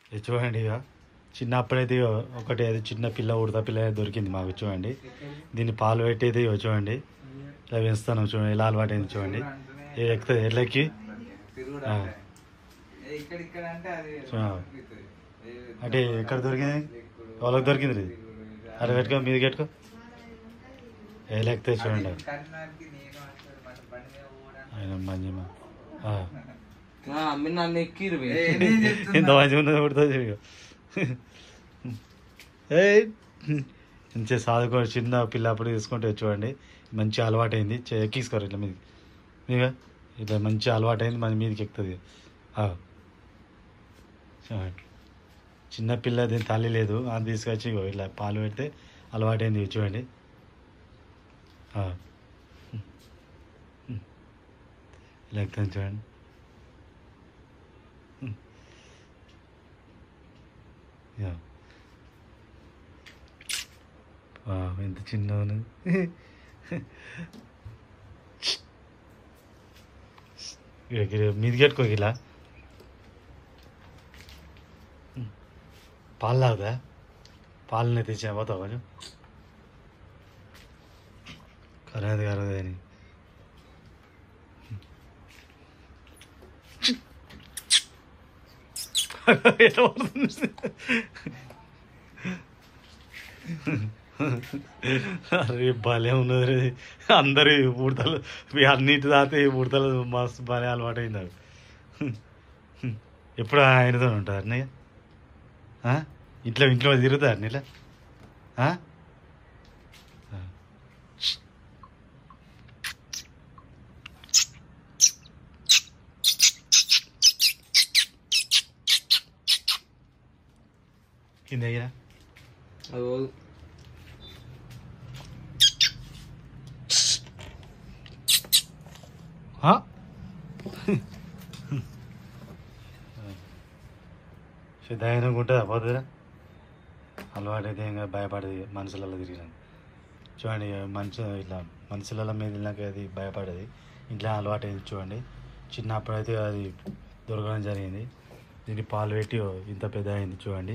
ఇది చూడండి ఇక చిన్నప్పుడైతే ఇగో ఒకటి అది చిన్న పిల్ల ఉడత పిల్ల దొరికింది మాకు చూడండి దీన్ని పాలు పెట్టి అయితే ఇగో చూడండి ఇలా పెంచుతాను చూడండి ఇలా అలవాటైంది చూడండి ఇది ఎక్కుతుంది ఎట్లా ఎక్కి ఆ. ఇక్కడ ఇక్కడ అంటే అది ఆ. అంటే ఎక్కడ దొరికింది వాళ్ళకి దొరికింది ఇది అలా పెట్టుకో మీది పెట్టుకో ఏ లెక్కితే చూడండి కరీంనగర్కి నేను అంటే మన బండి మీద పోవడానికి ఆయన మంచిమా ఆ, మీరు నన్ను ఎక్కిరు ఏ, నేను చెప్తున్నా. ఎంత మంచిగా ఉన్నదో పుడుతుంది చూడు ఏయ్ మంచిగా సాదుకో చిన్న పిల్లప్పుడు తీసుకుంటే చూడండి మంచి అలవాటైంది చే- ఎక్కిసుకోరు ఇట్లా మీదకి మీగా ఇట్లా మంచి అలవాటైంది మన మీదకి ఎక్కుతుంది ఆ. చూడండి చిన్న పిల్ల దీని తల్లి లేదు అది తీసుకొచ్చి ఇగో ఇట్లా పాలు పెడితే అలవాటైంది ఇవి చూడండి ఆ. ఇలా ఎక్కుతుంది చూడండి యా వావ్, ఎంత చిన్న ఉన్నది మీది కట్టుకో ఇలా పాలు తాగుదా పాలనే తెచ్చా పోతావు కొంచెం కరదు కరదు అని ఎట్లా పడుతుంది అరే భలే ఉన్నది రే అందరు ఈ ఉడతలు ఈ అన్నిటి దాతే ఈ ఉడతలు మస్తు భలే అలవాటు అయింది నాకు ఎప్పుడు ఆయనతో ఉంటారు అన్నయ్య ఆ? ఇంట్లో ఇంట్లో తిరుగుతారు నీళ్ళ కింద దగ్గర అది పోదు. ఆ? సిద్ధంగా ఉంటుందా పోతుందా అలవాటైతే ఇంకా భయపడేది మనుషులలో తిరిగినాను చూడండి ఇక మనుషు ఇట్లా మనుషుల మీద వెళ్ళినాక అది భయపడేది ఇంట్లో అలవాటైంది చూడండి చిన్నప్పుడైతే అది దొరకడం జరిగింది దీన్ని పాలు పెట్టి ఓ ఇంత పెద్ద అయింది చూడండి